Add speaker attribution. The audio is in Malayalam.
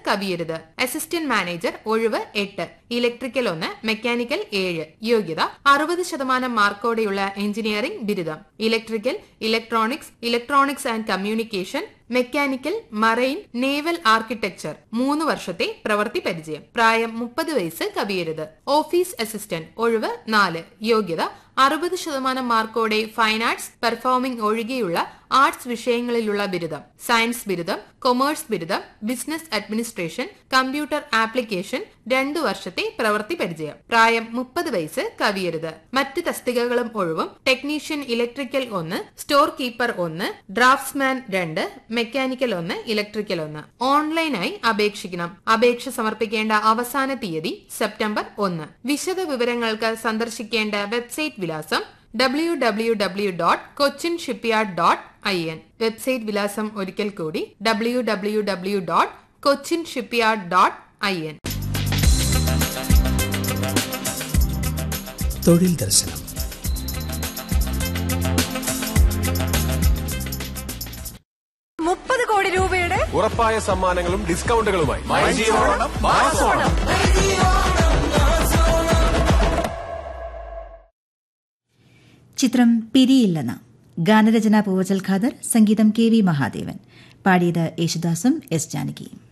Speaker 1: കവിയരുത് അസിസ്റ്റന്റ് മാനേജർ ഒഴിവ് എട്ട് ഇലക്ട്രിക്കൽ ഒന്ന് മെക്കാനിക്കൽ ഏഴ് യോഗ്യത അറുപത് ശതമാനം മാർക്കോടെയുള്ള എഞ്ചിനീയറിംഗ് ബിരുദം electrical electronics electronics and communication mechanical marine naval architecture മൂന്ന് വർഷത്തെ പ്രവൃത്തി പരിചയം പ്രായം മുപ്പത് വയസ്സ് കവിയരുത് ഓഫീസ് അസിസ്റ്റന്റ് ഒഴിവ് നാല് യോഗ്യത അറുപത് ശതമാനം മാർക്കോടെ ഫൈൻ ആർട്സ് പെർഫോമിംഗ് ഒഴികെയുള്ള ആർട്സ് വിഷയങ്ങളിലുള്ള ബിരുദം സയൻസ് ബിരുദം കൊമേഴ്സ് ബിരുദം ബിസിനസ് അഡ്മിനിസ്ട്രേഷൻ കമ്പ്യൂട്ടർ ആപ്ലിക്കേഷൻ രണ്ടു വർഷത്തെ പ്രവൃത്തി പരിചയം പ്രായം മുപ്പത് വയസ്സ് കവിയരുത് മറ്റ് തസ്തികകളും ഒഴിവും ടെക്നീഷ്യൻ ഇലക്ട്രിക്കൽ ഒന്ന് സ്റ്റോർ കീപ്പർ ഒന്ന് ഡ്രാഫ്റ്റ്സ്മാൻ രണ്ട് മെക്കാനിക്കൽ ഒന്ന് ഇലക്ട്രിക്കൽ ഒന്ന് ഓൺലൈനായി അപേക്ഷിക്കണം അപേക്ഷ സമർപ്പിക്കേണ്ട അവസാന തീയതി സെപ്റ്റംബർ ഒന്ന് വിശദ വിവരങ്ങൾക്ക് സന്ദർശിക്കേണ്ട വെബ്സൈറ്റ് വിലാസം W W W dot Cochin shipyard dot I N website വിലാസം ഒരിക്കൽ കൂടി W W W dot Cochin shipyard dot I N
Speaker 2: തൊഴിൽ ദർശനം
Speaker 3: മുപ്പത് കോടി രൂപയുടെ
Speaker 4: ഉറപ്പായ സമ്മാനങ്ങളും ഡിസ്കൗണ്ടുകളുമായി
Speaker 5: ചിത്രം പിരിയില്ലെന്ന് ഗാനരചന പൂവച്ചൽ ഖാദർ സംഗീതം കെ വി മഹാദേവൻ പാടിയത് യേശുദാസും എസ് ജാനകിയും